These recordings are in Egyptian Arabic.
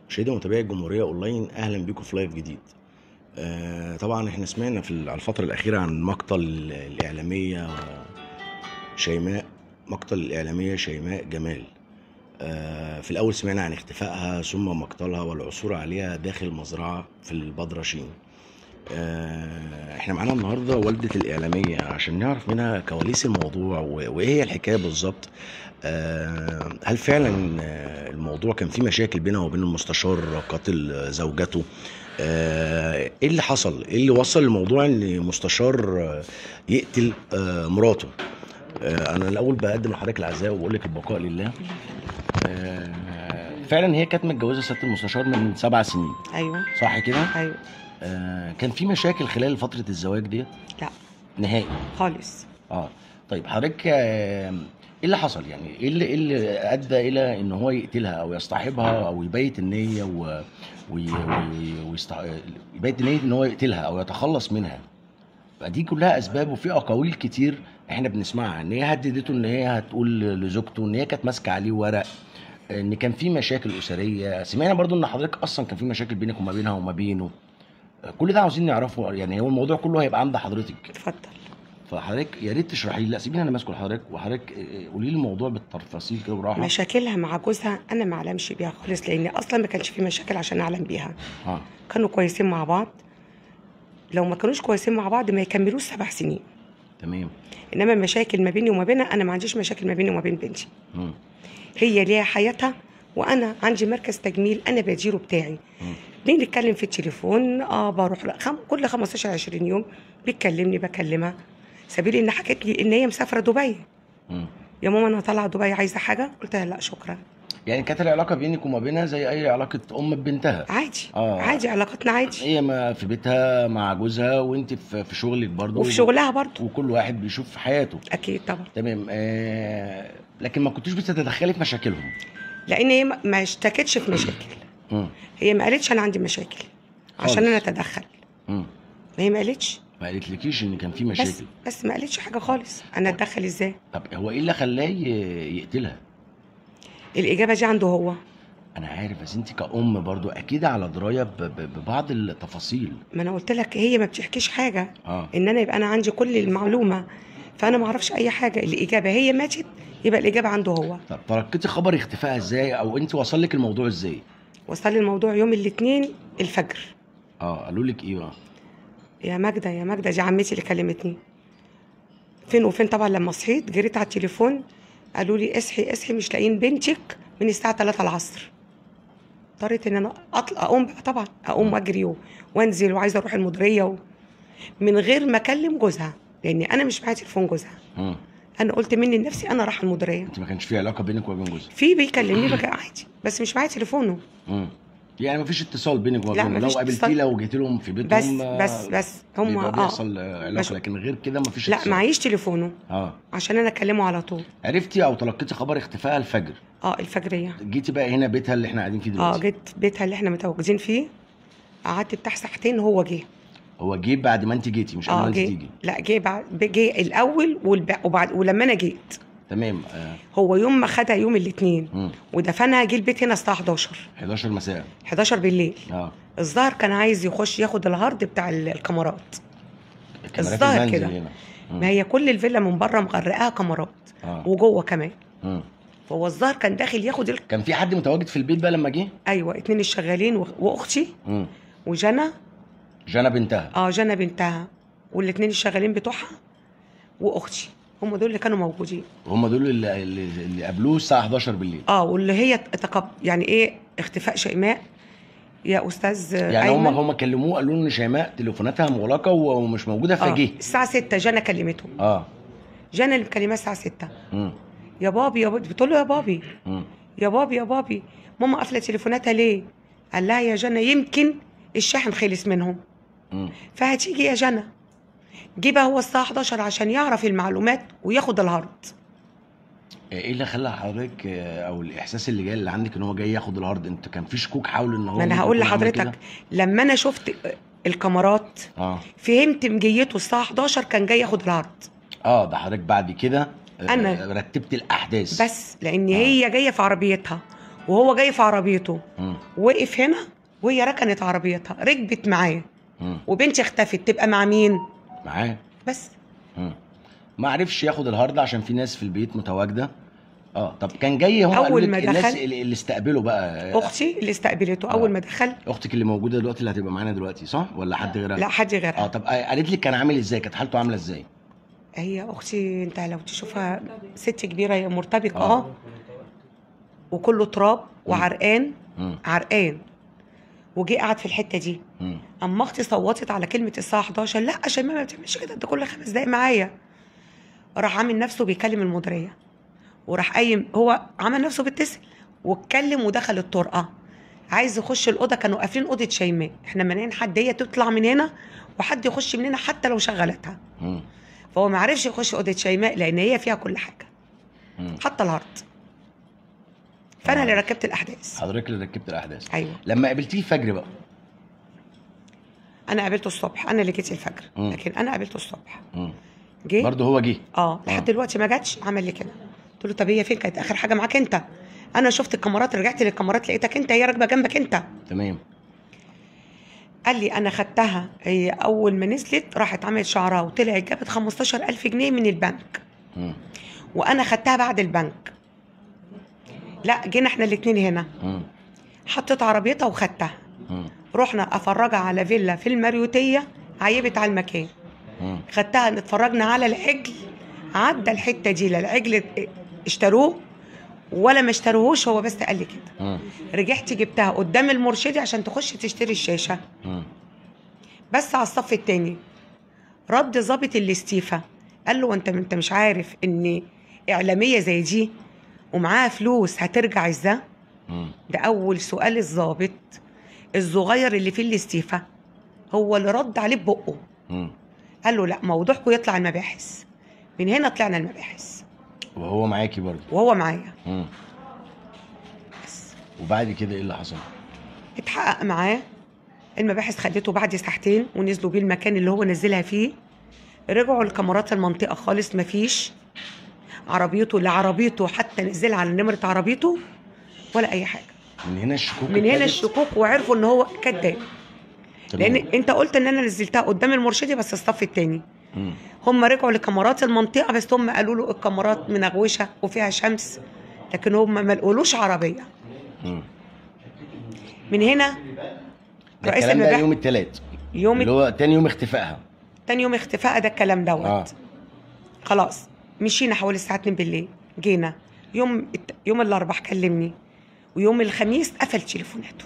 مشاهدي ومتابعي الجمهورية أونلاين أهلا بيكم في لايف جديد. آه طبعا احنا سمعنا في ال- على الفترة الأخيرة عن مقتل ال- الإعلامية شيماء مقتل الإعلامية شيماء جمال. آه في الأول سمعنا عن اختفائها ثم مقتلها والعثور عليها داخل مزرعة في البدرشين. آه احنا معانا النهارده والدة الإعلامية عشان نعرف منها كواليس الموضوع و- وإيه هي الحكاية بالظبط. آه، هل فعلا آه، الموضوع كان فيه مشاكل بينه وبين المستشار قاتل زوجته آه، ايه اللي حصل ايه اللي وصل الموضوع ان مستشار آه، يقتل آه، مراته آه، انا الاول بقدم لحضرتك العزاء وبقول لك البقاء لله آه، فعلا هي كانت متجوزه سياده المستشار من سبع سنين ايوه صح كده ايوه آه، كان في مشاكل خلال فتره الزواج ديت لا نهائي خالص اه طيب حضرتك آه، ايه اللي حصل يعني ايه اللي, إيه اللي ادى الى ان هو يقتلها او يصطحبها او يبيت النيه و وي... وي... ويستح... يبيت النيه ان هو يقتلها او يتخلص منها فدي كلها اسباب وفي اقاويل كتير احنا بنسمعها ان هي هددته ان هي هتقول لزوجته ان هي كانت ماسكه عليه ورق ان كان في مشاكل اسريه سمعنا برضو ان حضرتك اصلا كان في مشاكل بينك وما بينها وما بينه كل ده عاوزين نعرفه يعني هو الموضوع كله هيبقى عند حضرتك اتفضل فحضرتك يا ريت تشرحي لي لا سيبيني انا ماسكه لحضرتك وحضرتك آه، قولي لي الموضوع بالتفاصيل كده براحه مشاكلها مع جوزها انا ما اعلمش بيها خالص لان اصلا ما كانش في مشاكل عشان اعلم بيها اه كانوا كويسين مع بعض لو ما كانوش كويسين مع بعض ما يكملوش سبع سنين تمام انما مشاكل ما بيني وما بينها انا ما عنديش مشاكل ما بيني وما بين بنتي مم. هي ليها حياتها وانا عندي مركز تجميل انا بديره بتاعي مم. بنتكلم في التليفون اه بروح لها خم... كل 15 20 يوم بتكلمني بكلمها سبيل ان حكت لي ان هي مسافره دبي مم. يا ماما انا طالعه دبي عايزه حاجه قلت لها لا شكرا يعني كانت العلاقه بينك وما بينها زي اي علاقه ام ببنتها عادي آه. عادي علاقتنا عادي هي ما في بيتها مع جوزها وانت في في شغلك برضه وفي شغلها برضه وكل واحد بيشوف في حياته اكيد طبعا تمام آه لكن ما كنتوش بتتدخلي في مشاكلهم لان هي ما- ما اشتكتش في مشاكل مم. هي ما قالتش انا عندي مشاكل عشان خالص. انا اتدخل مم. ما هي ما قالتش ما قالتلكيش ان كان في بس مشاكل بس ما قالتش حاجه خالص انا اتدخل ازاي طب هو ايه اللي خلاه ي- يقتلها الاجابه دي عنده هو انا عارف بس انت كأم برضو اكيد على درايه ب- ب- ببعض التفاصيل ما انا قلت لك هي ما بتحكيش حاجه اه ان انا يبقى انا عندي كل المعلومه فانا ما اعرفش اي حاجه الاجابه هي ماتت يبقى الاجابه عنده هو طب تلقيتي خبر اختفائها ازاي او انت وصل لك الموضوع ازاي وصل لي الموضوع يوم الاثنين الفجر اه قالوا لك ايه بقى يا ماجدة يا ماجدة دي عمتي اللي كلمتني فين وفين طبعا لما صحيت جريت على التليفون قالوا لي اصحي اصحي مش لاقيين بنتك من الساعة 3 العصر اضطريت ان انا اطلع اقوم بقى طبعا اقوم واجري و- وانزل وعايزه اروح المديريه و... من غير ما اكلم جوزها لان انا مش معايا تليفون جوزها مم. انا قلت مني لنفسي انا رايحه المديريه انت ما كانش في علاقه بينك وبين جوزك في بيكلمني بقى عادي بس مش معايا تليفونه مم. يعني ما فيش اتصال بينك لا، وبينهم لو مفيش قابلتيه اتصال. لو جيت لهم في بيتهم بس آه، بس بس هم بيبقى اه بيحصل آه، علاقه مش- لكن غير كده ما فيش لا اتصال معيش تليفونه اه عشان انا اكلمه على طول عرفتي او تلقيتي خبر اختفائها الفجر اه الفجريه جيتي بقى هنا بيتها اللي احنا قاعدين فيه اه دلوقتي جيت بيتها اللي احنا متواجدين فيه قعدت بتاع ساعتين هو جه هو جه بعد ما انت جيتي مش قبل ما اه انت جه تيجي لا جه بعد جه الاول والب... وبعد ولما انا جيت تمام آه. هو يوم ما خدها يوم الاثنين مم. ودفنها جه البيت هنا الساعه 11 11 مساء 11 بالليل اه الظاهر كان عايز يخش ياخد الهارد بتاع ال- الكاميرات كاميرات الظاهر المنزل كده. هنا مم. ما هي كل الفيلا من بره مغرقاها كاميرات اه وجوه كمان مم. فهو الظاهر كان داخل ياخد ال... كان في حد متواجد في البيت بقى لما جه ايوه اتنين الشغالين و... واختي مم. وجنى جنى بنتها اه جنى بنتها والاتنين الشغالين بتوعها واختي هم دول اللي كانوا موجودين هم دول اللي, اللي, اللي قابلوه الساعه 11 بالليل اه واللي هي تقب يعني ايه اختفاء شيماء يا استاذ يعني هم أيمن. هم كلموه قالوا له ان شيماء تليفوناتها مغلقه ومش موجوده آه. فجه الساعه 6 جنى كلمتهم اه جنى اللي مكلماه الساعه 6 مم. يا بابي يا بابي بتقول له يا بابي مم. يا بابي يا بابي ماما قافله تليفوناتها ليه قال لها يا جنى يمكن الشاحن خلص منهم مم. فهتيجي يا جنى جه بقى هو الساعه 11 عشان يعرف المعلومات وياخد الهارد ايه اللي خلى حضرتك آه، او الاحساس اللي جاي اللي عندك ان هو جاي ياخد الهارد انت كان في شكوك حاول ان هو ما انا ممكن هقول يكون عمل لحضرتك كده؟ لما انا شفت الكاميرات اه فهمت مجيته الساعه 11 كان جاي ياخد الهارد اه ده حضرتك بعد كده آه، أنا- رتبت الاحداث بس لان آه. هي جايه في عربيتها وهو جاي في عربيته مم. وقف هنا وهي ركنت عربيتها ركبت معاه مم. وبنتي اختفت تبقى مع مين معاه بس مم. ما عرفش ياخد الهارد عشان في ناس في البيت متواجده اه طب كان جاي هو أول قالوا لك ما الناس دخل- اللي اللي استقبله بقى اختي اللي استقبلته آه. اول ما دخل اختك اللي موجوده دلوقتي اللي هتبقى معانا دلوقتي صح ولا حد غيرها لا حد اه غيرها طب قالت لك كان عامل ازاي كانت حالته عامله ازاي هي اختي انت لو تشوفها ست كبيره هي مرتبكه آه. اه وكله تراب وعرقان مم. عرقان وجي قعد في الحته دي مم. اما اختي صوتت على كلمه الساعه 11 لا عشان ما بتعملش كده ده كل خمس دقايق معايا راح عامل نفسه بيكلم المديريه وراح قايم هو عمل نفسه بيتصل واتكلم ودخل الطرقه عايز يخش الاوضه كانوا قافلين اوضه شيماء احنا مانعين حد هي تطلع من هنا وحد يخش من هنا حتى لو شغلتها مم. فهو ما عرفش يخش اوضه شيماء لان هي فيها كل حاجه مم. حتى الهارد فانا آه. اللي ركبت الاحداث حضرتك اللي ركبت الاحداث ايوه لما قابلتيه فجر بقى انا قابلته الصبح انا اللي جيت الفجر مم. لكن انا قابلته الصبح مم. جه برضه هو جه اه آه. لحد دلوقتي ما جاتش عمل لي كده قلت له طب هي فين كانت اخر حاجه معاك انت انا شفت الكاميرات رجعت للكاميرات لقيتك انت هي راكبه جنبك انت تمام قال لي انا خدتها هي اول ما نزلت راحت عملت شعرها وطلعت جابت 15000 جنيه من البنك مم. وانا خدتها بعد البنك لا جينا احنا الاتنين هنا مم. حطيت عربيتها وخدتها مم. رحنا افرجها على فيلا في الماريوتيه عيبت على المكان مم. خدتها اتفرجنا على العجل عدى الحته دي لا العجل اشتروه ولا ما اشتروهوش هو بس قال لي كده مم. رجعت جبتها قدام المرشدي عشان تخش تشتري الشاشه مم. بس على الصف التاني رد ظابط الاستيفا قال له انت انت مش عارف ان اعلاميه زي دي ومعاها فلوس هترجع ازاي مم. ده اول سؤال الظابط الصغير اللي في الاستيفا هو اللي رد عليه ببقه مم. قال له لا موضوعكم يطلع المباحث من هنا طلعنا المباحث وهو معاكي برضه وهو معايا مم. بس وبعد كده ايه اللي حصل؟ اتحقق معاه المباحث خدته بعد ساعتين ونزلوا بيه المكان اللي هو نزلها فيه رجعوا لكاميرات المنطقة خالص مفيش عربيته لا عربيته حتى نزلها على نمرة عربيته ولا أي حاجة من هنا الشكوك من هنا ابتدت؟ الشكوك وعرفوا إن هو كذاب تمام. لأن أنت قلت إن أنا نزلتها قدام المرشدي بس الصف التاني مم. هم رجعوا لكاميرات المنطقة بس هم قالوا له الكاميرات منغوشة وفيها شمس لكن هم ما لقولوش عربية مم. من هنا ده رئيس الكلام ده المباحث يوم الثلاث يوم اللي هو تاني يوم اختفائها تاني يوم اختفاء ده الكلام دوت اه خلاص مشينا حوالي الساعه 2 بالليل جينا يوم الت... يوم الاربعاء كلمني ويوم الخميس قفل تليفوناته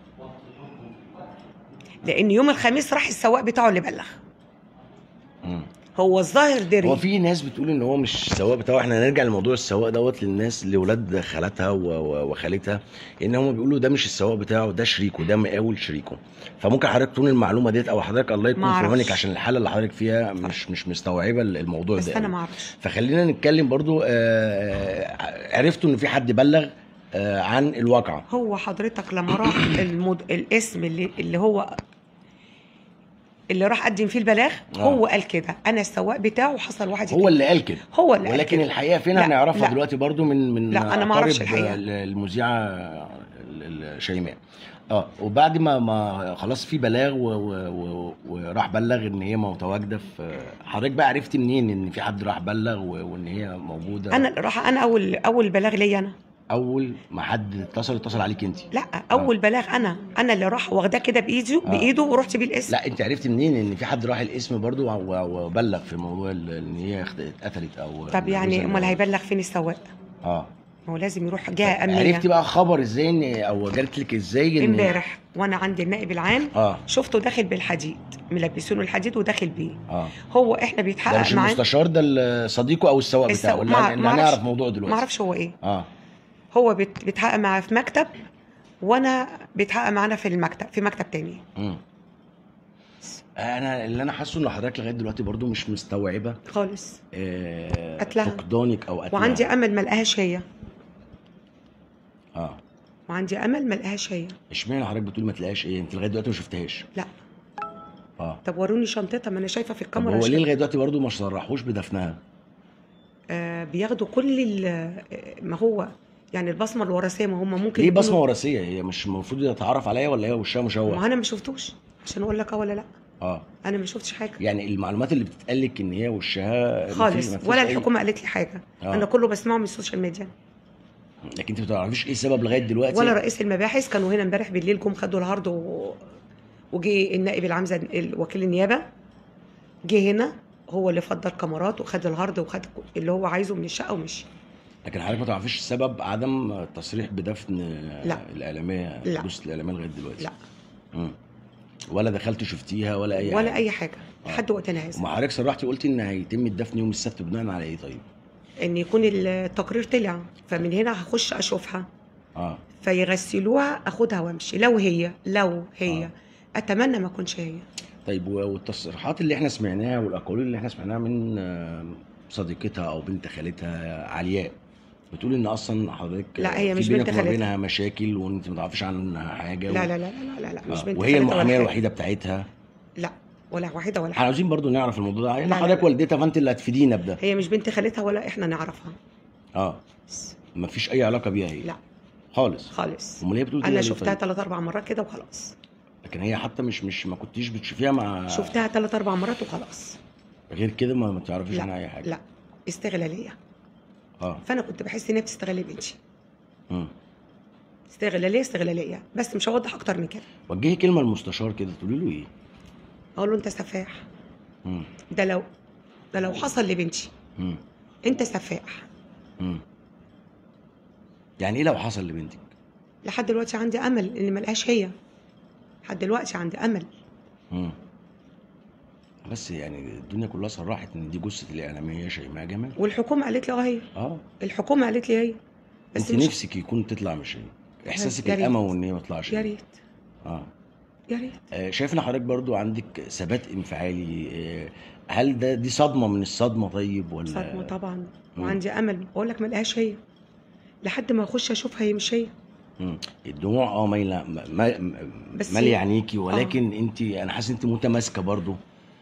لان يوم الخميس راح السواق بتاعه اللي بلغ مم. هو الظاهر دري هو في ناس بتقول ان هو مش سواق بتاعه احنا هنرجع لموضوع السواق دوت للناس لاولاد خالتها و- و- وخالتها ان هم بيقولوا ده مش السواق بتاعه ده شريكه ده مقاول شريكه فممكن حضرتك تقول المعلومه ديت او حضرتك الله يكون ما في أعرفش. عونك عشان الحاله اللي حضرتك فيها مش مش مستوعبه الموضوع بس ده انا قوي. ما اعرفش فخلينا نتكلم برضو آه، عرفتوا ان في حد بلغ آه، عن الواقعه هو حضرتك لما راح المد... الاسم اللي اللي هو اللي راح قدم فيه البلاغ آه. هو قال كده انا السواق بتاعه حصل واحد هو اللي قال كده هو اللي قال ولكن كده. الحقيقه فين لا، هنعرفها لا. دلوقتي برضو من من لا، أنا ما أعرفش أقارب الحقيقة. المذيعه ال- ال- شيماء اه وبعد ما ما خلاص في بلاغ و و و وراح بلغ ان هي متواجده في حضرتك بقى عرفتي منين ان في حد راح بلغ و- وان هي موجوده انا راح انا اول اول بلاغ ليا انا اول ما حد اتصل اتصل عليك انت لا اول بلاغ انا انا اللي راح واخداه كده بايده آه. بايده ورحت بيه الاسم لا انت عرفتي منين ان في حد راح الاسم برضو و- و- وبلغ في موضوع ال- ان هي اخت- اتقتلت او طب يعني امال هيبلغ فين السواق اه ما هو لازم يروح جهه امنيه عرفتي بقى خبر ازاي ان او جالت لك ازاي ان امبارح وانا عند النائب العام اه شفته داخل بالحديد ملبسينه الحديد وداخل بيه اه هو احنا ده بيتحقق مش معاه المستشار ده ال- صديقه او السواق بتاعه السواق. ولا ما- اللي ما هنعرف أعرفش- موضوع دلوقتي ما اعرفش هو ايه اه هو بيت- بيتحقق معاه في مكتب وانا بيتحقق معانا في المكتب في مكتب تاني امم انا اللي انا حاسه ان حضرتك لغايه دلوقتي برضو مش مستوعبه خالص آه قتلها. فقدانك او قتلها وعندي امل ما لقاهاش هي اه وعندي امل ما لقاهاش هي اشمعنى حضرتك بتقول ما تلاقيهاش ايه انت لغايه دلوقتي ما شفتهاش لا اه طب وروني شنطتها ما انا شايفه في طب الكاميرا هو شا- ليه لغايه دلوقتي برضو ما صرحوش بدفنها آه بياخدوا كل ال- آه، ما هو يعني البصمه الوراثيه ما هم ممكن ليه يكونوا- بصمه وراثيه هي مش المفروض يتعرف عليا ولا هي وشها ما مشوه انا ما شفتوش عشان اقول لك اه ولا لا اه انا ما شفتش حاجه يعني المعلومات اللي بتتقال لك ان هي وشها مفيش- خالص مفيش ولا أي- الحكومه قالت لي حاجه آه. انا كله بسمعه من السوشيال ميديا لكن انت ما تعرفيش ايه السبب لغايه دلوقتي ولا رئيس المباحث كانوا هنا امبارح بالليل جم خدوا العرض و... وجي النائب العام زي وكيل النيابه جه هنا هو اللي فضل كاميرات وخد العرض وخد اللي هو عايزه من الشقه ومشي لكن حضرتك ما تعرفيش السبب عدم التصريح بدفن لا. الاعلاميه لا. جثه الاعلاميه لغايه دلوقتي لا مم. ولا دخلت شفتيها ولا اي ولا حاجه اي حاجه لحد وقتنا هذا وما حضرتك صرحتي قلتي ان هيتم الدفن يوم السبت بناء على ايه طيب؟ ان يكون التقرير طلع فمن هنا هخش اشوفها اه فيغسلوها اخدها وامشي لو هي لو هي آه. اتمنى ما تكونش هي طيب و- والتصريحات اللي احنا سمعناها والاقاويل اللي احنا سمعناها من آه، صديقتها او بنت خالتها علياء بتقول ان اصلا حضرتك لا، هي في مش بينك بنت وما خالتها. بينها مشاكل وانت ما تعرفيش عنها حاجه لا و... لا لا لا لا, لا مش آه. بنت وهي خالتها ولا المحاميه حاجة. الوحيده بتاعتها لا ولا واحده ولا احنا حاجه عاوزين برضو نعرف الموضوع ده لا، لان لا، حضرتك لا. والدتها فانت اللي هتفيدينا بده هي مش بنت خالتها ولا احنا نعرفها اه ما فيش اي علاقه بيها هي لا خالص خالص امال هي بتقول كده انا ليه شفتها طيب؟ ثلاث اربع مرات كده وخلاص لكن هي حتى مش مش ما كنتيش بتشوفيها مع شفتها ثلاث اربع مرات وخلاص غير كده ما, ما تعرفيش عنها لا اي حاجه لا استغلاليه اه فانا كنت بحس ان هي بتستغل بنتي مم. استغلاليه استغلاليه بس مش هوضح اكتر من كده وجهي كلمه للمستشار كده تقولي له ايه؟ اقول له انت سفاح مم. ده لو ده لو حصل لبنتي مم. انت سفاح مم. يعني ايه لو حصل لبنتك؟ لحد دلوقتي عندي امل ان ملقاش هي لحد دلوقتي عندي امل مم. بس يعني الدنيا كلها صرحت ان دي جثه الاعلاميه شيماء جمال والحكومه قالت لي اه هي اه الحكومه قالت لي هي بس انت مش نفسك يكون تطلع مش هي احساسك يا ريت. الامل ان هي ما تطلعش يا هي. ريت اه يا ريت آه، شايف ان حضرتك برضو عندك ثبات انفعالي آه، هل ده دي صدمه من الصدمه طيب ولا صدمه طبعا مم. وعندي امل بقول لك ملقاش هي لحد ما اخش اشوفها هي مش هي مم. الدموع اه مايله ما بس- ماليه عينيكي ولكن انت انا حاسس انت متماسكه برضو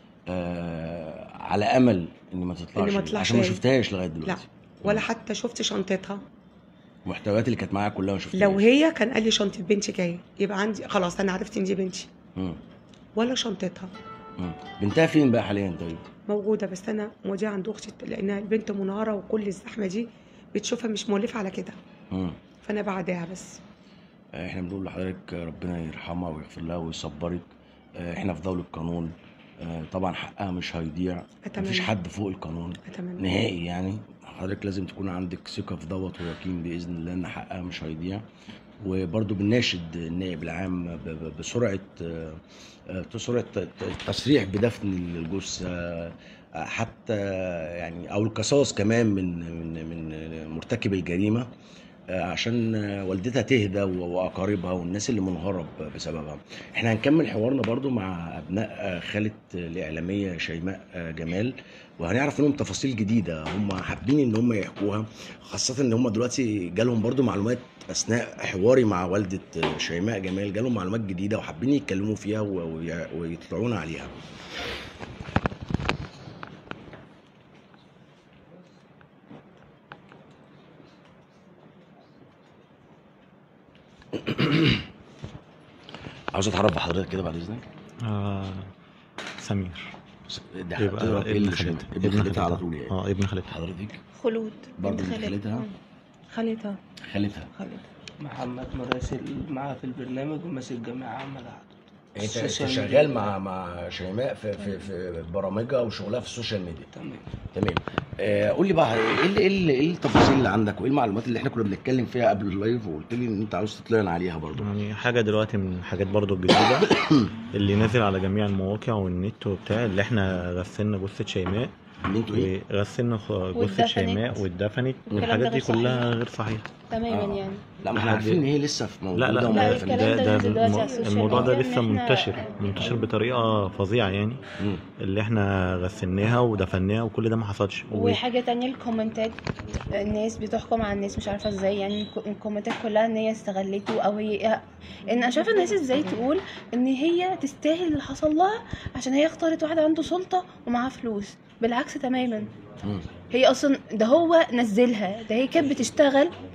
آه على امل ان ما تطلعش ما دي، تطلعش عشان ما هي. شفتهاش لغايه لا دلوقتي ولا حتى شفت شنطتها المحتويات اللي كانت معاها كلها ما شفتهاش لو هي كان قال لي شنطه بنتي جايه يبقى عندي خلاص انا عرفت ان دي بنتي مم. ولا شنطتها مم. بنتها فين بقى حاليا طيب؟ موجوده بس انا موديها عند اختي لانها البنت منهاره وكل الزحمه دي بتشوفها مش مولفه على كده مم. فانا بعدها بس احنا بنقول لحضرتك ربنا يرحمها ويغفر لها ويصبرك آه، احنا في دولة قانون آه، طبعا حقها مش هيضيع أتمنى. مفيش حد فوق القانون اتمنى نهائي يعني حضرتك لازم تكون عندك ثقة في دوت ويقين بإذن الله إن حقها مش هيضيع وبرضو بنناشد النائب العام ب- ب- بسرعة آه، آه، سرعة التصريح بدفن الجثة آه، حتى يعني أو القصاص كمان من من من مرتكب الجريمة آه، عشان آه، والدتها تهدى و- واقاربها والناس اللي منهاره ب- بسببها احنا هنكمل حوارنا برضو مع ابناء آه، خاله الاعلاميه شيماء آه، جمال وهنعرف منهم تفاصيل جديده هم حابين ان هم يحكوها خاصه ان هم دلوقتي جالهم برضو معلومات اثناء حواري مع والده آه، شيماء جمال جالهم معلومات جديده وحابين يتكلموا فيها و- وي- ويطلعونا عليها عاوز اتعرف بحضرتك كده بعد اذنك آه سمير ده يبقى حضرتك إيه ابن اللي خالتها شايف- ابن خالتها على طول يعني اه ابن خالتها حضرتك خلود برضه بنت من خالتها؟ مم. خالتها خالتها خالتها محمد مراسل معاه في البرنامج وماسك جميع عمل عدد انت انت السوشيال شغال ميديا. مع مع شيماء في في في برامجها وشغلها في السوشيال ميديا تمام تمام آه قول لي بقى ايه ال- ايه ال- ايه التفاصيل اللي عندك وايه المعلومات اللي احنا كنا بنتكلم فيها قبل اللايف وقلت لي ان انت عاوز تطلعنا عليها برضو يعني حاجة دلوقتي من الحاجات برضو الجديدة اللي نازل على جميع المواقع والنت وبتاع اللي احنا غسلنا جثة شيماء ان انتوا ايه وغسلنا خ- جثة واتدفنت. شيماء واتدفنت الكلام الحاجات ده دي غير صحيح. كلها غير صحيحة تماما آه. يعني لا ما احنا لحد- عارفين ان هي لسه في موجوده لا لا وما لا، في- الكلام ده ده ده نزل دلوقتي على السوشيال الموضوع ده ميديا لسه إن إحنا- منتشر منتشر بطريقة فظيعة يعني مم. اللي احنا غسلناها ودفناها وكل ده ما حصلش و- وحاجة تانية الكومنتات الناس بتحكم على الناس مش عارفة ازاي يعني الكو- الكومنتات كلها ان هي استغلته او هي ان انا شايفة الناس ازاي تقول ان هي تستاهل اللي حصل لها عشان هي اختارت واحد عنده سلطة ومعاه فلوس بالعكس تماما مم. هي اصلا ده هو نزلها ده هي كانت بتشتغل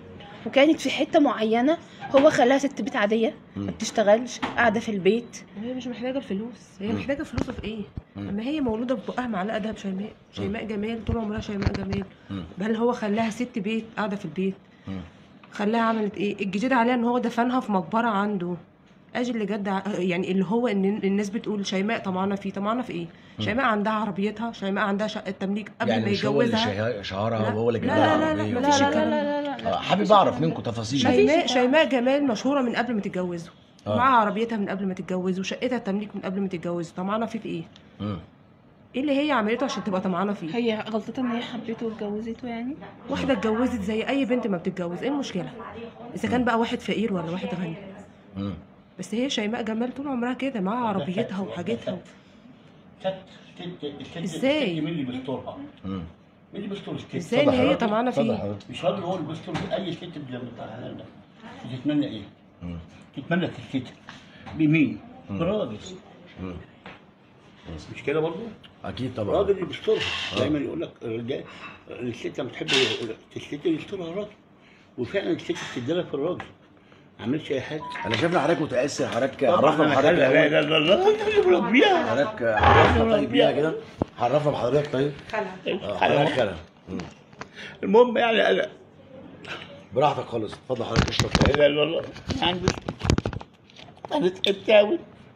وكانت في حته معينه هو خلاها ست بيت عاديه مم. ما بتشتغلش قاعده في البيت هي مش محتاجه الفلوس هي مم. محتاجه فلوس في ايه مم. اما هي مولوده ببقها معلقه دهب شيماء شيماء جمال طول عمرها شيماء جمال مم. بل هو خلاها ست بيت قاعده في البيت مم. خلاها عملت ايه الجديد عليها ان هو دفنها في مقبره عنده اجي اللي جد ع- يعني اللي هو ان الناس بتقول شيماء طمعنا فيه طمعنا في ايه شيماء عندها عربيتها شيماء عندها شقه تمليك قبل يعني ما مش هو اللي يتجوزها شهر- شهرها لا. وهو اللي لا، جاب لا، لها لا، لا، العربية لا، لا وكده. لا لا لا لا, لا. آه، حابب اعرف منكم تفاصيل مفيش شيماء الكلام شيماء جمال مشهوره من قبل ما تتجوزوا آه. معاها عربيتها من قبل ما تتجوزوا وشقتها التمليك من قبل ما تتجوزوا طمعانه فيه في ايه مم. ايه اللي هي عملته عشان تبقى طمعانه فيه هي غلطتها ان هي حبيته واتجوزته يعني واحده اتجوزت زي اي بنت ما بتتجوز ايه المشكله اذا كان بقى واحد فقير ولا واحد غني مم. بس هي شيماء جمال طول عمرها كده معاها عربيتها وحاجتها ست ست الست إزاي؟ الست مين اللي بيسترها؟ مم. مين اللي بيستر الست؟ ازاي ان هي طمعانه اتفضل فيه حضرتك. مش راجل هو اللي بيستر اي ست لما تعالى بتتمنى ايه؟ مم. تتمنى تتستر بمين؟ مم. براجل مم. مش كده برضه؟ اكيد طبعا الراجل اللي بيسترها دايما يقول لك الرجال الست لما تحب تستر يسترها الراجل وفعلا الست بتدلك في الراجل ما عملش اي حاجه انا شايف ان حضرتك متاثر حضرتك عرفنا لا بحضرتك لا الأول. لا لا لا اللي مربيها حضرتك عرفنا طيب بيها كده عرفنا بحضرتك طيب آه، حضرتك خلع مم. المهم يعني انا براحتك خالص اتفضل حضرتك اشرب طيب. لا لا لا عندي انا تعبت قوي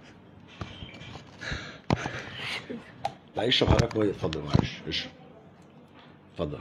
لا اشرب حضرتك كويس اتفضل معلش اشرب اتفضل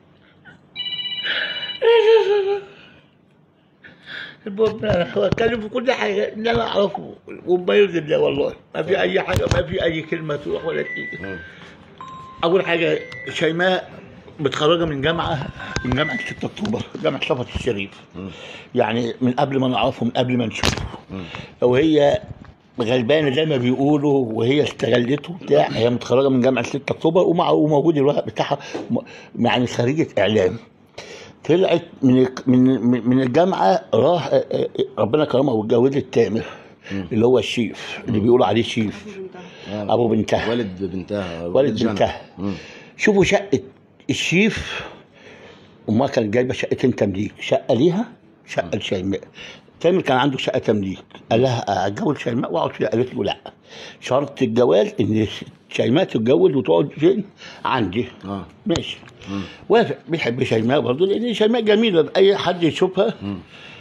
المهم انا بتكلم في كل حاجه اللي انا اعرفه وما يرضي الله والله ما في اي حاجه ما في اي كلمه تروح ولا تيجي مم. اول حاجه شيماء متخرجه من جامعه من جامعه 6 اكتوبر جامعه صفت الشريف مم. يعني من قبل ما نعرفه من قبل ما نشوفه مم. وهي غلبانه زي ما بيقولوا وهي استغلته بتاع هي متخرجه من جامعه 6 اكتوبر ومع وموجود الورق بتاعها م- يعني خريجه اعلام طلعت من من من- من الجامعه راح آه، آه، ربنا كرمها واتجوزت تامر مم. اللي هو الشيف اللي بيقولوا عليه شيف آه. ابو بنتها والد بنتها والد جنى. بنتها. مم. شوفوا شقه الشيف امها كانت جايبه شقتين تمليك شقه ليها شقه لشيماء تامر كان عنده شقه تمليك قال لها اتجوز شيماء واقعد فيها قالت له لا شرط الجواز ان شيماء تتجوز وتقعد فين عندي اه ماشي مم. وافق بيحب شيماء برضه لان شيماء جميله اي حد يشوفها مم.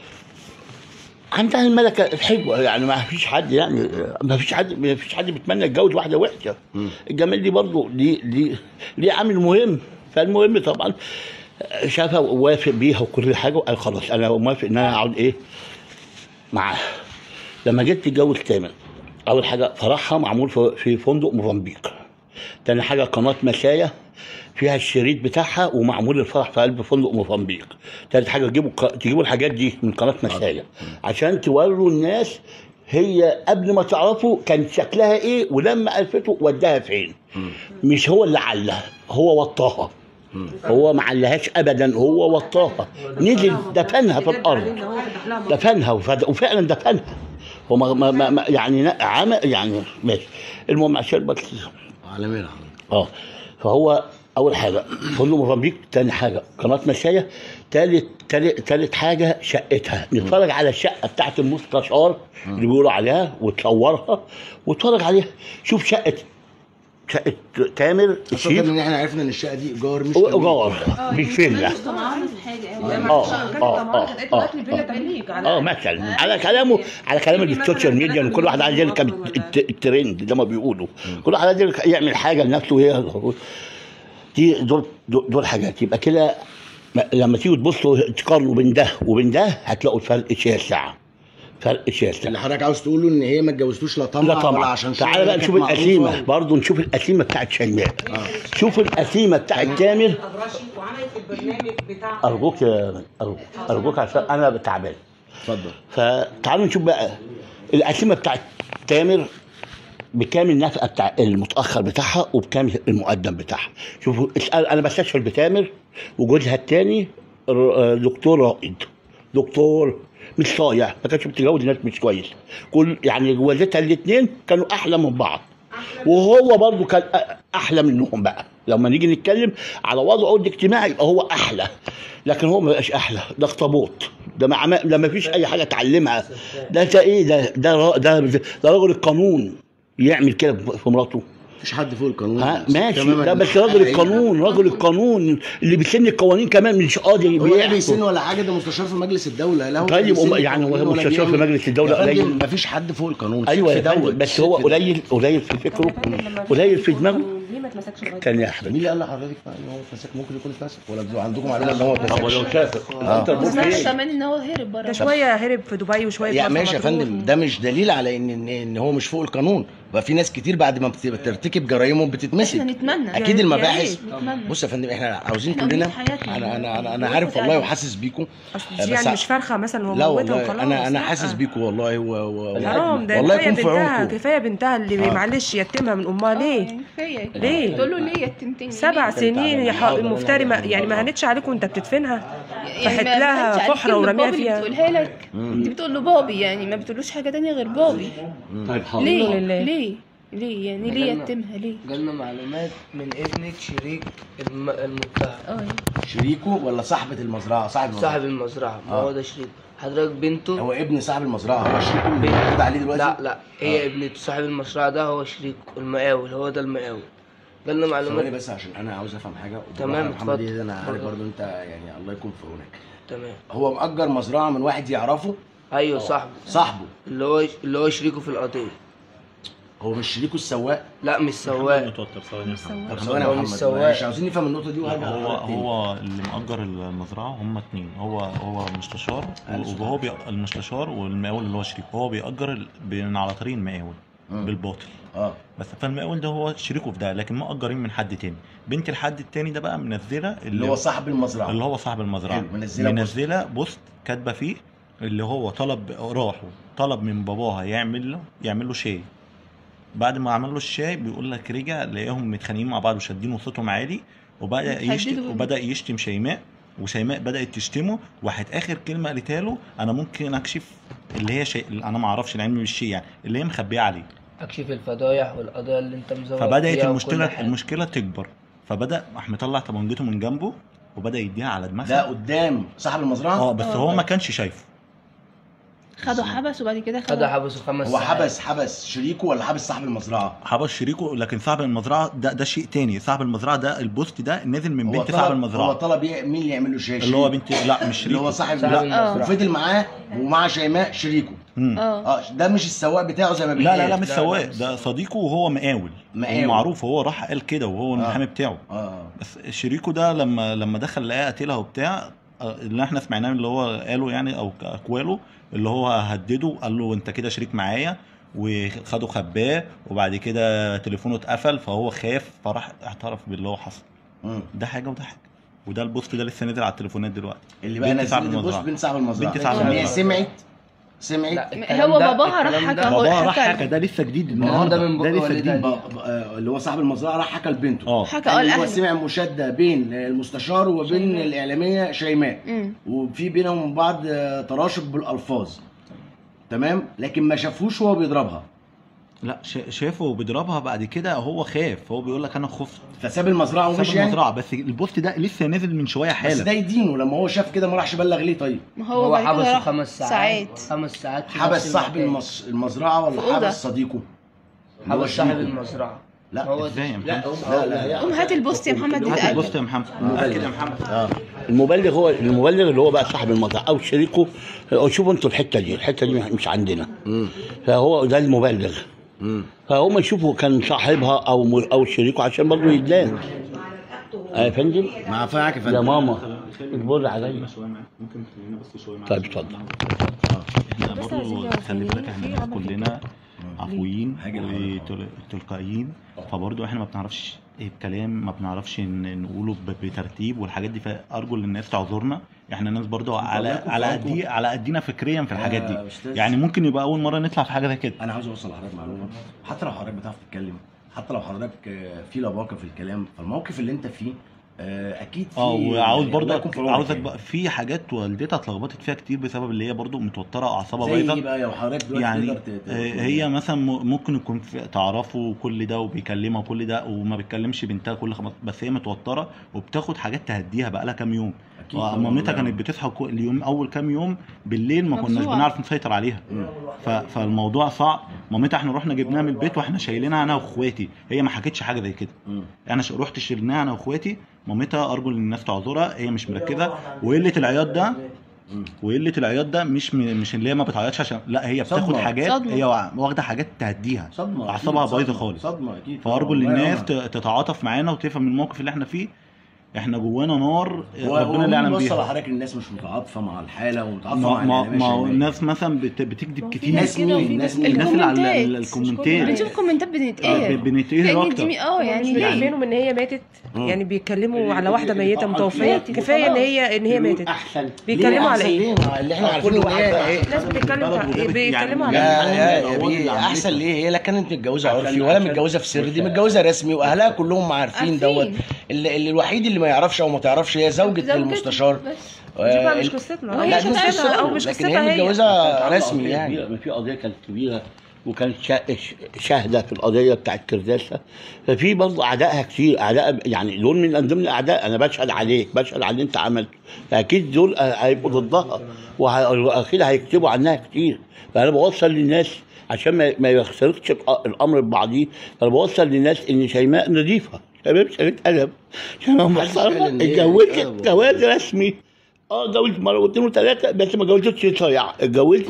عندها الملكه الحلوه يعني ما فيش حد يعني ما فيش حد ما فيش حد بيتمنى يتجوز واحده وحشه مم. الجمال دي برضه ليه ليه ليه عامل مهم فالمهم طبعا شافها ووافق بيها وكل حاجه وقال خلاص انا موافق ان انا اقعد ايه معاها لما جيت تتجوز تامر اول حاجه فرحها معمول في- في فندق موزمبيق تاني حاجه قناه مسايا فيها الشريط بتاعها ومعمول الفرح في قلب فندق موزمبيق تالت حاجه تجيبوا ق- تجيبوا الحاجات دي من قناه مسايا عشان توروا الناس هي قبل ما تعرفوا كان شكلها ايه ولما عرفته وداها فين مش هو اللي علها هو وطاها هو ما علهاش ابدا هو وطاها نزل دفنها في الارض دفنها وفد- وفعلا دفنها هو ما ما ما ما- يعني نا- عم يعني ماشي المهم عشان بس عالمين حضرتك اه فهو اول حاجه فندق موزمبيق تاني حاجه قناه مشايه تالت تالت تالت حاجه شقتها نتفرج على الشقه بتاعت المستشار اللي بيقولوا عليها وتصورها واتفرج عليها شوف شقه شقه تامر خاصة الشيف ان احنا عرفنا ان الشقه دي ايجار مش ايجار مش فيلا مش طمعانه في حاجه اه اه اه اه اه مثلا على كلامه على كلام السوشيال ميديا إن كل واحد عايز يركب الت- الترند زي ما بيقولوا كل واحد عايز يركب- يعمل حاجه لنفسه وهي دي دول دول دول حاجات يبقى كده م- لما تيجوا تبصوا تقارنوا بين ده وبين ده هتلاقوا الفرق شاسع فرق شاسع اللي حضرتك عاوز تقوله ان هي ما اتجوزتوش لا طمع لا ولا طبعا عشان تعالى شغلها بقى كانت نشوف معروفة القسيمه و- برضه نشوف القسيمه بتاعت شيماء شوف القسيمه بتاعت تامر وعملت البرنامج بتاع ارجوك يا ارجوك ارجوك عشان انا تعبان اتفضل فتعالوا نشوف بقى القسيمه بتاعت تامر بكام النفقه بتاع المتاخر بتاعها وبكام المقدم بتاعها شوفوا اسال انا بستشعر بتامر وجوزها الثاني دكتور رائد دكتور مش صايع ما كانش بتتجوز ناس مش كويس كل يعني جوازتها الاثنين كانوا احلى من بعض وهو برضه كان أ- احلى منهم بقى لما نيجي نتكلم على وضعه الاجتماعي يبقى هو احلى لكن هو ما بقاش احلى ده اخطبوط ده ما عم- ده ما فيش اي حاجه اتعلمها ده ده ايه ده ده را- ده, ده رجل القانون يعمل كده في مراته مفيش حد فوق القانون ها ماشي تماماً. ده بس رجل القانون رجل القانون اللي بيسن القوانين كمان مش قاضي هو لا بيحكم. بيسن ولا حاجه ده مستشار في مجلس الدوله لا هو طيب، بيسن أم- يعني هو القانون ولا مستشار في بيعمل- مجلس الدولة يا فندم قليل. مفيش حد فوق القانون ايوه يا ست في فندم دولة. بس ست هو في قليل قليل في فكره قليل في دماغه ليه ما تمسكش لغايه كان يا مين حبيبي اللي قال لحضرتك بقى ان هو اتمسك ممكن يكون اتمسك ولا انتوا عندكم معلومه ان هو طب ولو اتمسك شافك آه. انت وسمعت المفروض كمان ان هو هرب بره ده شويه هرب في دبي وشويه يا مرسى ماشي يا مطروح. فندم ده مش دليل على ان ان, إن هو مش فوق القانون بقى في ناس كتير بعد ما بت- بترتكب جرايمهم بتتمسك احنا نتمنى اكيد يا المباحث ريت. نتمنى. بص يا فندم احنا عاوزين إحنا كلنا عاوزين حياتنا. انا انا انا, أنا ناخد عارف والله أجل. وحاسس بيكم اصل بس دي يعني مش فرخه مثلا هو لا موتها والله وخلاص انا انا لا. حاسس بيكم والله و... و... حرام ده والله كفايه يكون في بنتها عونكم كفايه بنتها اللي آه. معلش يتمها من امها آه، ليه يعني كفايه ليه؟ تقول له ليه يتمتني سبع سنين يا ح- مفتري ما يعني ما هنتش عليكم انت بتدفنها فحت لها فحره ورميها فيها بتقولها لك انت بتقول له بابي يعني ما بتقولوش حاجه تانية غير بابي طيب حاضر ليه لله. ليه ليه يعني ليه جالنا- يتمها ليه جالنا معلومات من ابنة شريك الم... المتهم اه شريكه ولا صاحبة المزرعة صاحب المزرعة صاحب المزرعة ما آه. هو ده شريك حضرتك بنته هو ابن صاحب المزرعة هو شريكه اللي موجود عليه دلوقتي لا لا هي ابنة صاحب المشروع ده هو شريك المقاول هو ده المقاول جالنا ثواني معلومات بس عشان انا عاوز افهم حاجة تمام، وبصراحة محمد اتفضل. إيه ده انا عارف اتفضل. برضه انت يعني الله يكون في عونك تمام هو مأجر مزرعة من واحد يعرفه ايوه صاحبه صاحبه اللي هو اللي هو شريكه في القضية هو مش شريكه السواق لا مش سواق متوتر ثواني يا محمد. طب ثواني يا هو مش محمد سواق. معلش عاوزين نفهم النقطة دي وهرجع هو لحضرتك تاني. هو اللي مأجر المزرعة هم اتنين هو هو المستشار ألف وهو بي... المستشار والمقاول اللي هو شريك هو بيأجر ال- بين على طريق المقاول مم. بالباطل اه بس فالمقاول ده هو شريكه في ده لكن مأجرين من حد تاني بنت الحد التاني ده بقى منزلة اللي هو صاحب المزرعة اللي هو صاحب المزرعة حلو، منزلة بوست. منزلة بوست كاتبة فيه اللي هو طلب راحوا طلب من باباها يعمل له يعمل له شاي بعد ما عمل له الشاي بيقول لك رجع لقاهم متخانقين مع بعض وشادين وصوتهم عالي وبدا بيتهددوا يشتم بيه. وبدا يشتم شيماء وشيماء بدات تشتمه واحد اخر كلمه قالتها له انا ممكن اكشف اللي هي شيء انا ما اعرفش العلم بالشيء يعني اللي هي مخبيه عليه اكشف الفضايح والقضايا اللي انت مزور فبدات فيها وكل المشكله حاجة. المشكله تكبر فبدا راح مطلع طبنجته من جنبه وبدا يديها على ده دماغها قدام صاحب المزرعة اه بس آه. هو ما كانش شايفه خدوا حبس وبعد كده خدها حبسه خمس هو ساعات. حبس حبس شريكه ولا حبس صاحب المزرعة حبس شريكه لكن صاحب المزرعه ده ده شيء تاني صاحب المزرعه ده البوست ده نازل من هو بنت طلب- صاحب هو المزرعه طلب ي- مين اللي يعمل له شاي اللي هو شريكه. بنت لا مش اللي هو شريكه صاحب صاحب لا المزرعة. وفضل معاه ومع شيماء شريكه مم. اه اه ده مش السواق بتاعه زي ما لا بيتقال لا لا مش لا، سواق لا. ده صديقه وهو مقاول مقاول. هو معروف هو راح قال كده وهو المحامي بتاعه اه بس شريكه ده لما لما دخل لقاه قتلها وبتاع آه، اللي احنا سمعناه اللي هو قاله يعني او اقواله اللي هو هدده قال له انت كده شريك معايا وخده خباه وبعد كده تليفونه اتقفل فهو خاف فراح اعترف باللي هو حصل مم. ده حاجه وده حاجه وده البوست ده لسه نازل على التليفونات دلوقتي اللي بقى بنت صاحب نزلت البوست المزرعة. بنت صاحب المزرعه بنت صاحب إن هي المزرعة. سمعت سمعت لا الكلام هو ده- باباها راح الكلام حكى ده- هو بابا راح حكى حكى ده لسه جديد الكلام ده النهارده من ده بق لسه والدها جديد دي. ب- ب- آه، اللي هو صاحب المزرعه راح حكى لبنته اه حكى قال اه إن هو الاهل سمع مشاده بين المستشار وبين الاعلاميه شيماء مم. وفي بينهم وبين بعض آه، تراشق بالالفاظ تمام لكن ما شافوش وهو بيضربها لا شا- شافه بيضربها بعد كده هو خاف هو بيقول لك انا خفت فساب المزرعه ساب ومشي يعني المزرعه بس البوست ده لسه نازل من شويه بس حالا ده يدينه لما هو شاف كده ما راحش بلغ ليه طيب ما هو, هو بعد كده حبسه راح خمس ساعات ساعات خمس ساعات في حبس نفس صاحب المكان. المص... المزرعه ولا في أوضة. حبس صديقه اللي هو حبس صاحب شريكه؟ المزرعه لا هو ازاي يا محمد لا لا لا قوم هات البوست يا محمد هات نتأكد البوست يا محمد اكد يا محمد اه المبلغ هو المبلغ اللي هو بقى صاحب المزرعه او شريكه هو شوفوا انتوا الحته دي الحته دي مش عندنا امم فهو ده المبلغ امم فهم يشوفوا كان صاحبها او م- او شريكه عشان برضه يدلان آه يا فندم مع فاعك يا يا فندم ماما اصبر عليا ممكن تخلينا بس شويه طيب اتفضل احنا برضه خلي بالك احنا ناس كلنا عفويين حاجة الأول. وتلقائيين فبرضه احنا ما بنعرفش الكلام ما بنعرفش ن- نقوله ب- بترتيب والحاجات دي فارجو ان الناس تعذرنا احنا ناس برضه على يكون على في قد على قدينا فكريا في الحاجات يا دي أستاذ. يعني ممكن يبقى اول مره نطلع في حاجه زي كده انا عاوز اوصل لحضرتك معلومه حتى لو حضرتك بتعرف تتكلم حتى لو حضرتك آه، في لباقه في الكلام فالموقف اللي انت فيه آه، اكيد في اه وعاوز الله برضه يكون في عونك عاوزك يعني. بقى في حاجات والدتها اتلخبطت فيها كتير بسبب اللي هي برضه متوتره واعصابها زي ايه بايظه بقى يا حضرتك دلوقتي يعني تقدر ت- ت- آه، هي مثلا م- ممكن يكون في- تعرفه كل ده وبيكلمها وكل ده وما بتكلمش بنتها كل خمس بس هي متوتره وبتاخد حاجات تهديها بقى لها كام يوم أكيد طبعاً. مامتها كانت بتصحى كل اليوم اول كام يوم بالليل ما كناش مفزوعة. بنعرف نسيطر عليها مم. ف... فالموضوع صعب مامتها احنا رحنا جبناها من البيت واحنا شايلينها انا واخواتي هي ما حكتش حاجه زي كده مم. انا ش- رحت شيلناها انا واخواتي مامتها ارجو ان الناس تعذرها هي مش مركزه وقله العياط ده مم. وقله العياط ده مش م... مش اللي هي ما بتعيطش عشان لا هي بتاخد صدمة. حاجات صدمة. هي وا- واخده حاجات تهديها صدمه اعصابها أكيد، بايظه صدمة. خالص صدمه اكيد فارجو طبعاً. للناس الله ت- تتعاطف معانا وتفهم الموقف اللي احنا فيه احنا جوانا نار يعينها. ربنا اللي يعلم وصل بيها لحضرتك الناس مش متعاطفه مع الحاله ومتعاطفه ما مع ما الإعلام ما الشمالي. الناس مثلا بت... بتكذب ما في كتير ناس كده مين؟ وفي ناس ناس مين؟ الناس اللي على ال- الكومنتات. الكومنتات بنشوف كومنتات آه، بنتقهر ب- بنتقهر كأن اكتر دي اه يعني مش ليه؟ عارفينهم ان هي ماتت مم. يعني بيتكلموا على واحده ميته متوفيه ماتت كفايه ان وخلاص. هي ان هي ماتت احسن بيتكلموا على ليه ايه أحسن ليه؟ اللي احنا عارفينه ان هي الناس بتتكلم البلد بيتكلموا وجابت- على يعني- ايه يا يا هو يا اللي بيه عملتها. احسن ليه هي لا كانت متجوزه عشان- عرفي ولا عشان- متجوزه في سر دي عشان- متجوزه رسمي واهلها كلهم عارفين عارفين. دوت اللي, اللي الوحيد اللي ما يعرفش او ما تعرفش هي زوجة زوجة المستشار بس دي بقى آه، مش ال- قصتنا لا، هي لا مش دي مش قصتها قصتها او مش لكن قصتها هي هي متجوزه كانت رسمي قضية يعني كبيرة، ما في قضيه كانت كبيره وكانت شا- ش- شاهده في القضيه بتاعت كرداسه ففي برضه اعدائها كتير اعداء يعني دول من ضمن الاعداء انا بشهد عليك بشهد على اللي انت عملته فاكيد دول هيبقوا ضدها واكيد هيكتبوا عنها كتير فانا بوصل للناس عشان ما ما يختلطش الأ- الامر ببعضيه انا بوصل للناس ان شيماء نظيفه شباب شريط ادب شيماء محترمه قال إن هي اتجوزت أدب. جواز رسمي اه اتجوزت مره واثنين وثلاثه بس ما اتجوزتش صياعه اتجوزت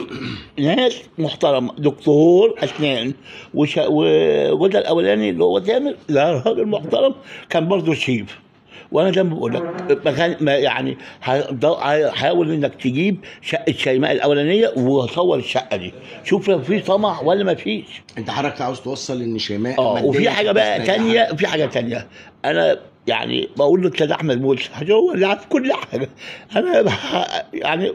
ناس محترمه دكتور اسنان وشا- وجوزها الاولاني اللي هو تامر لا راجل محترم كان برضه شيف وانا زي ما بقول لك ما كان ما يعني ه- حاول انك تجيب شقه شيماء الاولانيه وصور الشقه دي شوف لو في طمع ولا ما فيش انت حضرتك عاوز توصل ان شيماء اه مادياً وفي حاجه بقى مستريحة. تانية في حاجه تانية انا يعني بقول له استاذ احمد موسى عشان هو اللي عارف كل حاجه انا ه- يعني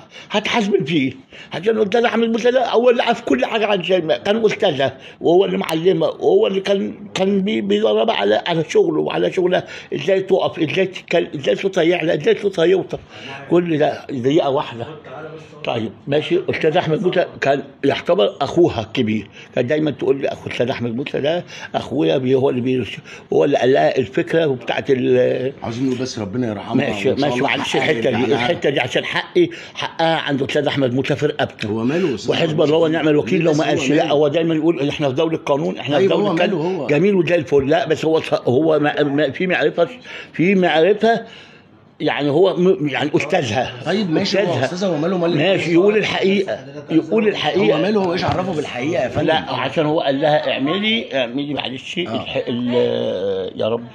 هتحاسب فيه عشان الاستاذ احمد موسى ده هو اللي عارف كل حاجه عن شيماء كان استاذها وهو اللي معلمها وهو اللي كان كان بي- بيدربها على على شغله وعلى شغلها ازاي تقف ازاي تتكلم ازاي صوتها يعلى ازاي صوتها يوطى كل ده دقيقه واحده طيب ماشي استاذ احمد موسى كان يعتبر اخوها الكبير كان دايما تقول لي اخو استاذ احمد موسى ده اخويا بي هو اللي بي هو اللي قال لها الفكره بتاعت ال- عاوزين نقول بس ربنا يرحمها ماشي وإن شاء ماشي الله معلش حقها الحته يرجع دي لها. الحته دي عشان حقي حقها عند استاذ احمد موسى في رقبته هو ماله أستاذ وحزب أحمد الله موسى؟ ونعم الوكيل ليه لو بس ما هو قالش لا ماله؟ هو دايما يقول احنا في دوله قانون احنا في أيوة، هو دوله ماله كذا. هو؟ جميل وزي الفل لا بس هو هو ما ما في معرفه في معرفه يعني هو م- يعني استاذها طيب ماشي هو أستاذها. استاذ هو ماله مال ماشي يقول الحقيقه يقول هو الحقيقه ماله هو ايش عرفه بالحقيقه يا فندم لا عشان هو قال لها اعملي اعملي معلش الح... ال- يا رب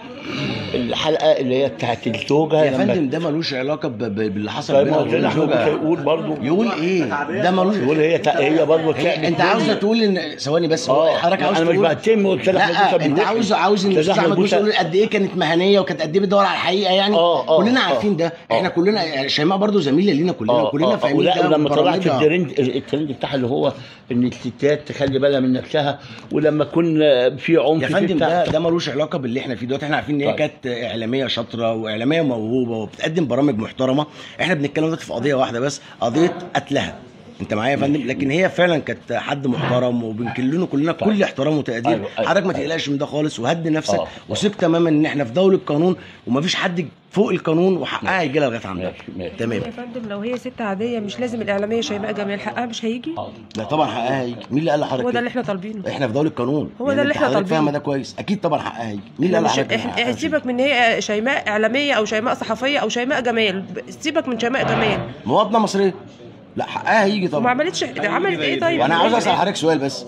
الحلقه اللي هي بتاعت الزوجه يا لما- فندم ده ملوش علاقه ب- ب- باللي حصل طيب بينها ما هو وبين استاذ احمد الزوجه مش هيقول برضه يقول ايه ده ملوش يقول هي تا- هي برضه هي- تعبت انت عاوزه تقول ان ثواني بس هو اه حضرتك عاوز انا مش تقول بهتم واستاذ احمد لا موسى انت بيوحي. عاوز عاوز ان أستاذ استاذ احمد موسى موسى- يقول قد ايه كانت مهنيه وكانت قد ايه بتدور على الحقيقه يعني اه، اه، كلنا اه. عارفين ده احنا اه. كلنا يعني شيماء برضو زميله لينا كلنا اه كلنا اه فاهمين ولا ده ولما طلعت وبرامجها. الترند الترند بتاعها اللي هو ان الستات تخلي بالها من نفسها ولما يكون في عنف يا في فندم بتاع- ده ده ملوش علاقه باللي احنا فيه دلوقتي احنا عارفين ان هي طيب. كانت اعلاميه شاطره واعلاميه موهوبه وبتقدم برامج محترمه احنا بنتكلم دلوقتي في قضيه واحده بس قضيه قتلها انت معايا يا فندم لكن هي فعلا كانت حد محترم وبنكلله كلنا طيب. كل احترام وتقدير أيوة، أيوة. حضرتك ما تقلقش من ده خالص وهدي نفسك اه، اه. وثق تماما ان احنا في دوله قانون ومفيش حد فوق القانون وحقها هيجي لها لغايه عندها ماشي، ماشي. تمام يا فندم لو هي ست عاديه مش لازم الاعلاميه شيماء جمال حقها مش هيجي حاضر. لا طبعا حقها هيجي مين اللي قال لحضرتك هو ده كده؟ اللي احنا طالبينه احنا في دوله قانون هو ده يعني اللي انت احنا حضرتك فاهمه طالبينه. ده كويس اكيد طبعا حقها هيجي مين اللي قال مش لحضرتك إن احنا حقها هيجي؟ سيبك من هي شيماء اعلاميه او شيماء صحفيه او شيماء جمال سيبك من شيماء جمال مواطنه مصريه لا حقها هيجي وما طبعا عملتش عملت ايه طيب وانا عاوز اسال حضرتك سؤال بس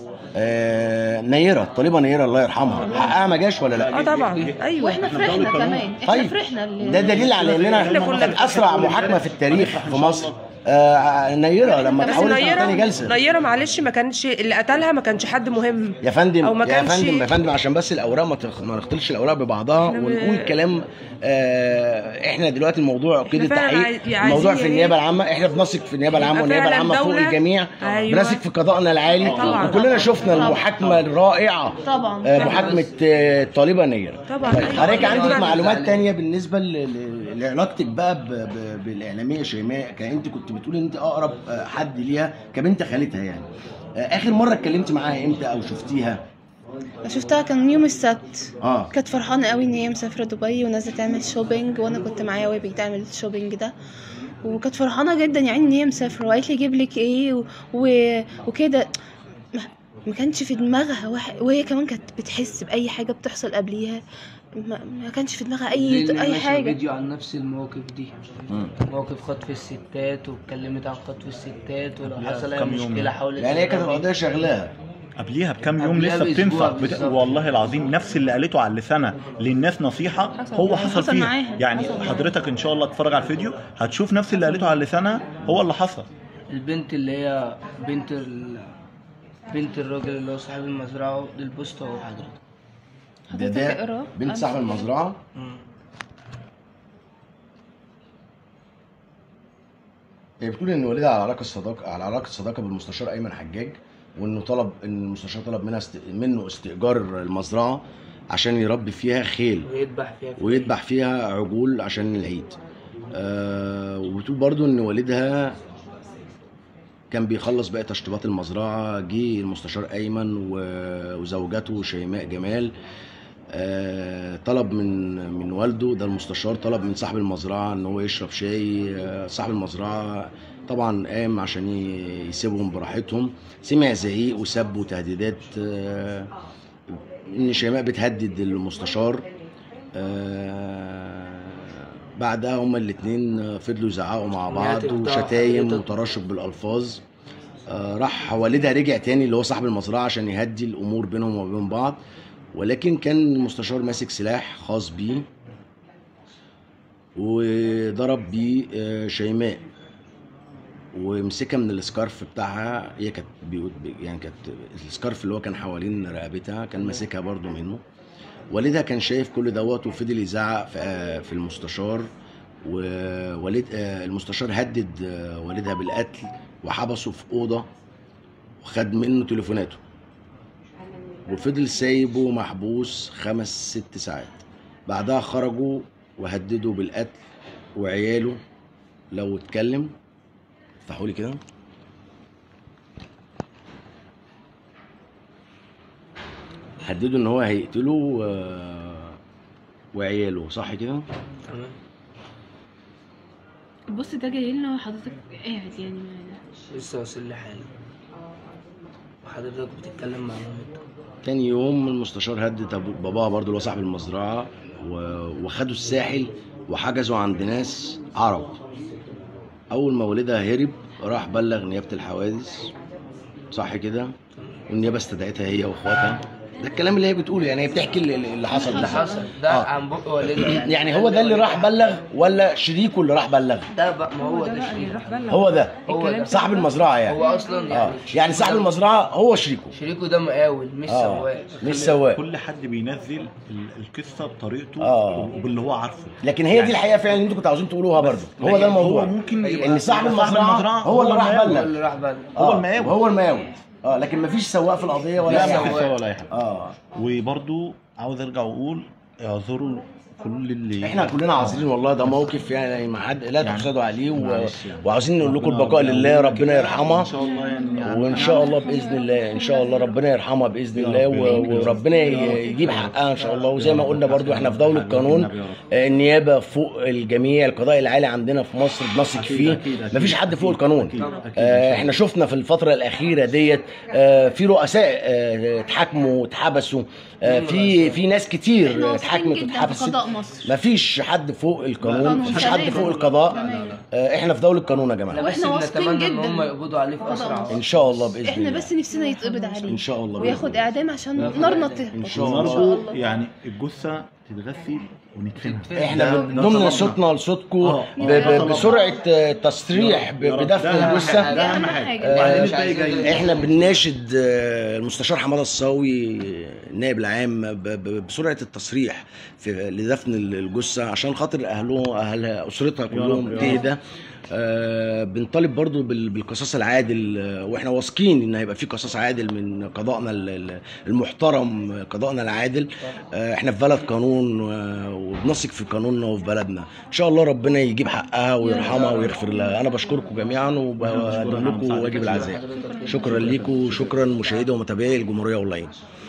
آه نيره الطالبه نيره الله يرحمها حقها ما جاش ولا لا اه طبعا ايوه واحنا فرحنا كمان احنا طيب فرحنا اللي- ده دليل على اننا إحنا كنا كانت اسرع محاكمه في التاريخ في مصر آه نيره لما بس تحولت على تاني نيره جلسه نيره معلش ما كانش اللي قتلها ما كانش حد مهم يا فندم أو ما يا كانش- فندم يا فندم عشان بس الاوراق ما تخ... ما نختلطش الاوراق ببعضها إحنا ب- ونقول كلام آه احنا دلوقتي الموضوع كده فعلا التحقيق عايز- عايزين الموضوع في إيه؟ النيابه العامه احنا بنثق في النيابه العامه يبقى والنيابه فعلا العامه فوق دولة. الجميع أيوة. بنثق في قضائنا العالي طبعا. وكلنا شفنا طبعا. المحاكمه الرائعه طبعا. آه محاكمه آه الطالبه نيره طبعا. طيب، أيوة. حضرتك عندك طبعا. معلومات تانية بالنسبه ل... ل... لعلاقتك بقى ب... ب... بالاعلاميه شيماء كان انت كنت بتقولي ان انت اقرب آه، حد ليها كبنت خالتها يعني آه، اخر مره اتكلمت معاها امتى او شفتيها شفتها كان يوم السبت اه كانت فرحانة قوي ان هي مسافرة دبي ونازلة تعمل شوبينج وانا كنت معاها وهي بتعمل الشوبينج ده وكانت فرحانة جدا يعني ان هي مسافرة وقالت لي اجيب لك ايه و... و... وكده ما... ما كانش في دماغها وح... وهي كمان كانت بتحس باي حاجة بتحصل قبليها ما, ما كانش في دماغها اي لأن اي نشر حاجة فيديو عن نفس المواقف دي مم. مواقف خطف الستات واتكلمت عن خطف الستات ولو قبلها حصل اي بكام يوم مشكله يعني. حاولت يعني هي كانت تهرب. القضيه شغلاها قبليها بكام يوم قبليها لسه بأسبوع بتنفع بت... بالظبط. والله العظيم نفس اللي قالته على لسانها للناس نصيحه هو حصل, حصل فيها معاها. يعني حصل معاها. حضرتك ان شاء الله تتفرج على الفيديو هتشوف نفس اللي قالته على لسانها هو اللي حصل البنت اللي هي بنت ال... بنت الراجل اللي هو صاحب المزرعه دي البوست اهو حضرتك ده حضرتك ده اقرا. بنت صاحب المزرعه مم. هي بتقول ان والدها على علاقه صداقه على علاقه صداقه بالمستشار ايمن حجاج وانه طلب ان المستشار طلب منها است... منه استئجار المزرعه عشان يربي فيها خيل ويذبح فيها في ويذبح فيها عجول عشان العيد آه وبتقول برضو ان والدها كان بيخلص باقي تشطيبات المزرعه جه المستشار ايمن و- وزوجته شيماء جمال آه، طلب من من والده ده المستشار طلب من صاحب المزرعه ان هو يشرب شاي آه، صاحب المزرعه طبعا قام عشان ي- يسيبهم براحتهم سمع زعيق وسب وتهديدات آه، ان شيماء بتهدد المستشار آه، بعدها هما الاتنين فضلوا يزعقوا مع إن هي بعض تقطع وشتايم حضرتك. وتراشق بالالفاظ آه، راح والدها رجع تاني اللي هو صاحب المزرعه عشان يهدي الامور بينهم وبين بعض ولكن كان المستشار ماسك سلاح خاص بيه وضرب بيه آه، شيماء ومسكها من السكارف بتاعها هي كانت بيقول يعني كانت السكارف اللي هو كان حوالين رقبتها كان ماسكها برضو منه والدها كان شايف كل دوت وفضل يزعق في, آه، في المستشار ووالد آه، المستشار هدد آه، والدها بالقتل وحبسه في اوضه وخد منه تليفوناته وفضل سايبه محبوس خمس ست ساعات بعدها خرجوا وهددوا بالقتل وعياله لو اتكلم افتحوا لي كده هددوا ان هو هيقتله آه، وعياله صح كده تمام البص ده جاي لنا وحضرتك قاعد يعني معانا لسه واصل لي حالا وحضرتك بتتكلم مع مامتك تاني يوم المستشار هدد ابو باباها برضو اللي هو صاحب المزرعه و- وخدوا الساحل وحجزوا عند ناس عرب اول ما والدها هرب راح بلغ نيابه الحوادث صح كده والنيابه استدعتها هي واخواتها ده الكلام اللي هي بتقوله يعني هي بتحكي اللي, اللي حصل اللي ده حصل ده آه. عن بق والدها يعني يعني هو ده اللي راح بلغ ولا شريكه اللي راح بلغ ده بقى ما هو ده ده بقى اللي شريك راح بلغ هو ده هو ده صاحب المزرعه يعني هو اصلا اه يعني يعني صاحب المزرعه هو شريكه شريكه ده مقاول مش اه سواق مش سواق كل حد بينزل ال- القصه بطريقته آه. وباللي هو عارفه لكن هي دي الحقيقه فعلا اللي انتوا كنتوا عاوزين تقولوها برضه هو لكن ده الموضوع هو ممكن ان صاحب يبقى المزرعه هو اللي راح المقاول. هو بلغ اللي راح بلغ هو آه، المقاول. هو المقاول اه لكن مفيش سواق في القضيه ولا لا أي ما حاجة. فيش ولا اي حاجه اه وبرضو عاوز ارجع واقول اعذروا كل اللي احنا كلنا عاذرين والله ده موقف يعني ما حد لا يعني تحسدوا عليه و... معلش يعني. وعاوزين نقول لكم ربنا- البقاء لله ربنا يرحمها ان شاء الله يعني وان شاء الله باذن الله ان شاء الله ربنا يرحمها باذن الله و- وربنا ي- يجيب حقها ان شاء الله وزي ما قلنا برضو احنا في دوله قانون آه، النيابه فوق الجميع القضاء العالي عندنا في مصر بنثق فيه أكيد، أكيد. مفيش حد فوق القانون أكيد، أكيد. آه، احنا شفنا في الفتره الاخيره ديت آه، في رؤساء آه، اتحاكموا واتحبسوا آه، في في ناس كتير احنا اتحاكمت واثقين جدا في واتحبست قضاء مصر مفيش حد فوق القانون قانون مفيش حد تماما. فوق القضاء تماما. آه، احنا في دوله قانون يا جماعه احنا بس وإحنا واثقين بنتمنى ان جدا هم يقبضوا عليه في اسرع قضاء وقت ان شاء الله باذن احنا الله بس نفسنا يتقبض عليه ان شاء الله بإذن وياخد الله. اعدام عشان وياخد نارنا إعدام. ان تهبط شاء الله ونرجو يعني الجثه تتغسل وندفنها احنا ده- من ده ضمن طلبنا. صوتنا لصوتكم آه، ب- آه، ب- طلبنا. بسرعه آه، تصريح ب- يا رب. بدفن ده أهم الجثه حاجة. ده اهم حاجه آه، وبعدين مش الباقي عايزين جاي نتغسل. احنا بنناشد آه، المستشار حماده الصاوي النائب العام ب- ب- بسرعه التصريح في لدفن الجثه عشان خاطر اهله اهل اسرتها كلهم يا رب. تهدى آه بنطالب برضو بال- بالقصاص العادل آه، واحنا واثقين ان هيبقى في قصاص عادل من قضائنا ال- ال- المحترم قضائنا العادل آه احنا في بلد قانون آه، وبنثق في قانوننا وفي بلدنا ان شاء الله ربنا يجيب حقها ويرحمها ويغفر لها انا بشكركم جميعا وبقدم لكم واجب العزاء شكرا ليكم وشكرا مشاهدي ومتابعي الجمهوريه اونلاين